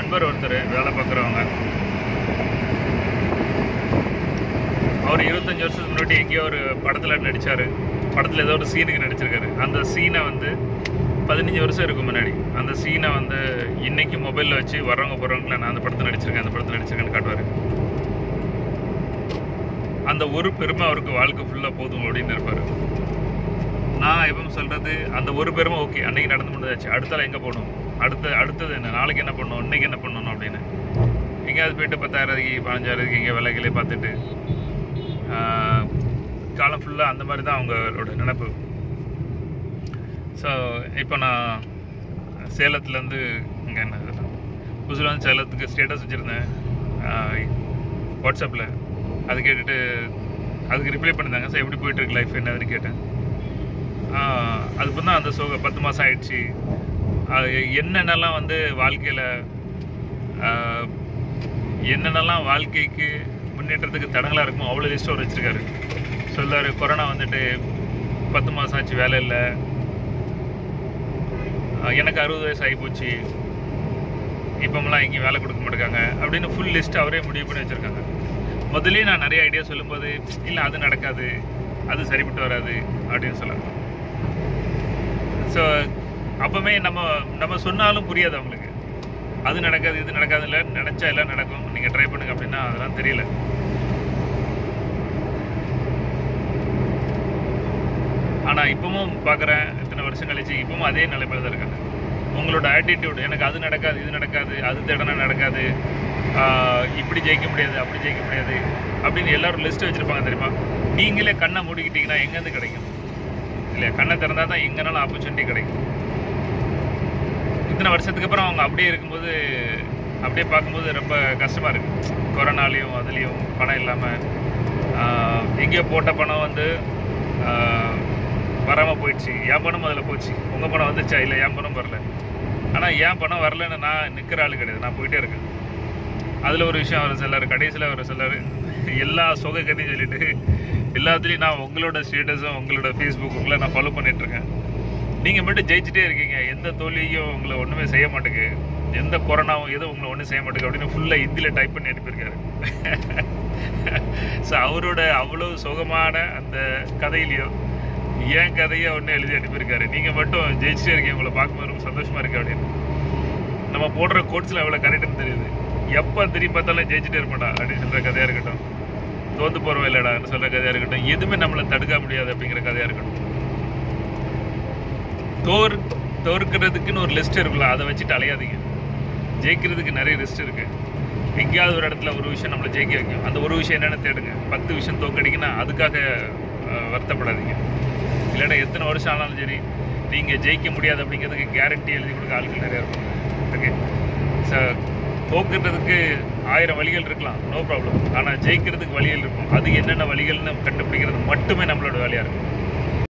நண்பர் ஒருத்தர் வேலை பார்க்குறவங்க அவர் இருபத்தஞ்சி வருஷத்துக்கு முன்னாடி எங்கேயோ ஒரு படத்தில் நடித்தார் படத்தில் ஏதோ ஒரு சீனுக்கு நடிச்சிருக்காரு அந்த சீனை வந்து பதினஞ்சு வருஷம் இருக்கும் முன்னாடி அந்த சீனை வந்து இன்னைக்கு மொபைலில் வச்சு வர்றவங்க போகிறவங்கள நான் அந்த படத்தில் நடிச்சிருக்கேன் அந்த படத்தில் நடிச்சிருக்கேன்னு காட்டுவார் அந்த ஒரு பெருமை அவருக்கு வாழ்க்கை ஃபுல்லாக போதும் அப்படின்னு இருப்பார் நான் எப்பவும் சொல்கிறது அந்த ஒரு பெருமை ஓகே அன்னைக்கு நடந்து முடிஞ்சாச்சு அடுத்தால எங்கே போகணும் அடுத்த அடுத்தது என்ன நாளைக்கு என்ன பண்ணணும் இன்னைக்கு என்ன பண்ணணும் அப்படின்னு எங்கேயாவது போயிட்டு பத்தாயிரத்துக்கு பதினஞ்சாயிரத்துக்கு எங்கேயோ விலைகளே பார்த்துட்டு ஆஹ், காலம் ஃபுல்லாக அந்த மாதிரி தான் அவங்களோட நினப்பு ஸோ இப்போ நான் சேலத்துலேருந்து இங்கே என்ன புதுசில் வந்து சேலத்துக்கு ஸ்டேட்டஸ் வச்சுருந்தேன் வாட்ஸ்அப்பில் அது கேட்டுட்டு அதுக்கு ரிப்ளை பண்ணிருந்தாங்க சார் எப்படி போயிட்டுருக்கு லைஃப் என்னதுன்னு கேட்டேன் ஆஹ், அது தான் அந்த சோக பத்து மாதம் ஆயிடுச்சு அது என்னென்னலாம் வந்து வாழ்க்கையில் என்னென்னலாம் வாழ்க்கைக்கு முன்னேற்றத்துக்கு தடங்களாக இருக்குமோ அவ்வளோ லிஸ்ட் அவர் வச்சுருக்காரு சொல்றாரு கொரோனா வந்துட்டு பத்து மாதம் ஆச்சு வேலை இல்லை ஆஹ் எனக்கு அறுபது வயசு ஆகி போச்சு இப்போமெல்லாம் எங்கேயும் வேலை கொடுக்க மாட்டேங்காங்க அப்படின்னு ஃபுல் லிஸ்ட் அவரே முடிவு பண்ணி வச்சுருக்காங்க முதல்லயே நான் நிறைய ஐடியா சொல்லும்போது இல்லை அது நடக்காது அது சரிப்பட்டு வராது அப்படின்னு சொல்லாங்க ஸோ அப்போவே நம்ம நம்ம சொன்னாலும் புரியாது அவங்களுக்கு அது நடக்காது இது நடக்காது இல்லை நினச்சா எல்லாம் நடக்கும் நீங்கள் ட்ரை பண்ணுங்க அப்படின்னா அதெல்லாம் தெரியல ஆனால் இப்பவும் பார்க்குறேன் இத்தனை வருஷம் கழிச்சு இப்பவும் அதே நிலைமையில தான் இருக்காங்க உங்களோட ஆட்டிடியூட் எனக்கு அது நடக்காது இது நடக்காது அது தடனை நடக்காது ஆஹ் இப்படி ஜெயிக்க முடியாது அப்படி ஜெயிக்க முடியாது அப்படின்னு எல்லாரும் லிஸ்ட் வச்சுருப்பாங்க தெரியுமா நீங்களே கண்ணை மூடிக்கிட்டீங்கன்னா எங்கேருந்து கிடைக்கும் இல்லையா கண்ணை திறந்தால் தான் எங்கேனாலும் ஆப்பர்ச்சுனிட்டி கிடைக்கும் இத்தனை வருஷத்துக்கு அப்புறம் அவங்க அப்படியே இருக்கும்போது அப்படியே பார்க்கும்போது ரொம்ப கஷ்டமாக இருக்குது கொரோனாலையும் அதுலேயும் பணம் இல்லாமல் எங்கேயோ போட்ட பணம் வந்து வராமல் போயிடுச்சு என் பணம் முதல்ல போச்சு உங்கள் பணம் வந்துச்சா இல்லை என் பணம் வரல ஆனால் என் பணம் வரலன்னு நான் நிற்கிற ஆள் கிடையாது நான் போயிட்டே இருக்கேன் அதில் ஒரு விஷயம் அவர் சொல்லார் கடைசியில் அவர் சொல்லார் எல்லா சொகை கதையும் சொல்லிட்டு எல்லாத்துலேயும் நான் உங்களோட ஸ்டேட்டஸும் உங்களோட ஃபேஸ்புக் உங்களை நான் ஃபாலோ பண்ணிகிட்ருக்கேன் நீங்கள் மட்டும் ஜெயிச்சிட்டே இருக்கீங்க எந்த தோல்வியும் உங்களை ஒன்றுமே செய்ய மாட்டேங்குது எந்த கொரோனாவும் எதுவும் உங்களை ஒன்றும் செய்ய மாட்டேங்குது அப்படின்னு ஃபுல்லாக ஹிந்தியில் டைப் பண்ணி அனுப்பியிருக்காரு ஸோ அவரோட அவ்வளோ சுகமான அந்த கதையிலையோ என் கதையை ஒன்று எழுதி அனுப்பியிருக்காரு நீங்கள் மட்டும் ஜெயிச்சிட்டே இருக்கீங்க உங்களை பார்க்கும்போது ரொம்ப சந்தோஷமாக இருக்கு அப்படின்னு நம்ம போடுற கோட்ஸில் எவ்வளோ கரெக்டுன்னு தெரியுது எப்போ திரும்பி பார்த்தாலும் ஜெயிச்சிட்டே இருப்படா அப்படின்னு சொல்கிற கதையாக இருக்கட்டும் தோந்து போகிறோம் இல்லைடான்னு சொல்கிற கதையாக இருக்கட்டும் எதுவுமே நம்மளை தடுக்க முடியாது அப்படிங்கிற கதையாக இருக்கட்டும் தோர் தோற்கிறதுக்குன்னு ஒரு லிஸ்ட் இருக்குல்ல அதை வச்சுட்டு அலையாதீங்க ஜெயிக்கிறதுக்கு நிறைய லிஸ்ட் இருக்கு எங்கேயாவது ஒரு இடத்துல ஒரு விஷயம் நம்மளை ஜெயிக்க வைக்கும் அந்த ஒரு விஷயம் என்னென்னு தேடுங்க பத்து விஷயம் தோக்கடிக்குன்னா அதுக்காக அஹ், வருத்தப்படாதீங்க இல்லைன்னா எத்தனை வருஷம் ஆனாலும் சரி நீங்கள் ஜெயிக்க முடியாது அப்படிங்கிறதுக்கு கேரண்டி எழுதி கொடுக்க ஆட்கள் நிறையா இருக்கும் ஓகே ஸோ தோக்குறதுக்கு ஆயிரம் வழிகள் இருக்கலாம் நோ ப்ராப்ளம் ஆனால் ஜெயிக்கிறதுக்கு வழிகள் இருக்கும் அது என்னென்ன வழிகள்னு கண்டுபிடிக்கிறது மட்டுமே நம்மளோட வேலையாக இருக்கும்